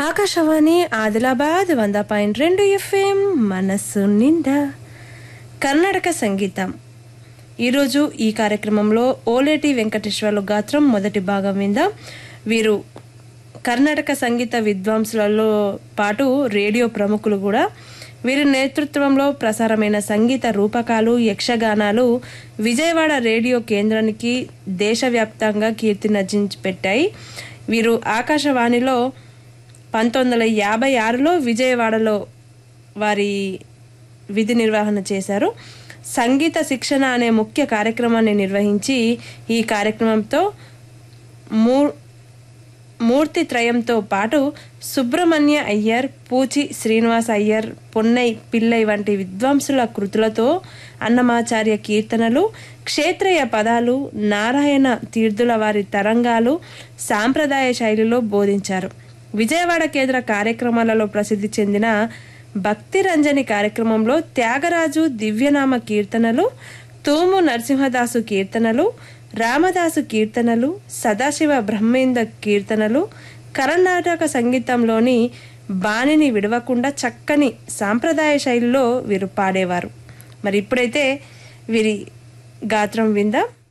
ఆకాశవాణి ఆదిలాబాద్ వంద పాయింట్ రెండు ఎఫ్ఎం మనస్సు నిండా కర్ణాటక సంగీతం ఈరోజు ఈ కార్యక్రమంలో ఓలేటి వెంకటేశ్వర్లు గాత్రం మొదటి భాగం విందాం వీరు కర్ణాటక సంగీత విద్వాంసులలో పాటు రేడియో ప్రముఖులు కూడా వీరి నేతృత్వంలో ప్రసారమైన సంగీత రూపకాలు యక్షగానాలు విజయవాడ రేడియో కేంద్రానికి దేశవ్యాప్తంగా కీర్తినర్జించి పెట్టాయి వీరు ఆకాశవాణిలో పంతొమ్మిది వందల యాభై ఆరులో విజయవాడలో వారి విధి నిర్వహణ చేశారు సంగీత శిక్షణ అనే ముఖ్య కార్యక్రమాన్ని నిర్వహించి ఈ కార్యక్రమంతో మూ మూర్తి త్రయంతో పాటు సుబ్రహ్మణ్య అయ్యర్ పూచి శ్రీనివాస్ అయ్యర్ పొన్నై పిల్లై వంటి విద్వాంసుల కృతులతో అన్నమాచార్య కీర్తనలు క్షేత్రయ పదాలు నారాయణ తీర్థుల వారి తరంగాలు సాంప్రదాయ శైలిలో బోధించారు విజయవాడ కేంద్ర కార్యక్రమాలలో ప్రసిద్ధి చెందిన భక్తి రంజని కార్యక్రమంలో త్యాగరాజు దివ్యనామ కీర్తనలు తూము నరసింహదాసు కీర్తనలు రామదాసు కీర్తనలు సదాశివ బ్రహ్మేంద్ర కీర్తనలు కర్ణాటక సంగీతంలోని బాణిని విడవకుండా చక్కని సాంప్రదాయ శైలిలో వీరు పాడేవారు మరి ఇప్పుడైతే వీరి గాత్రం విందాం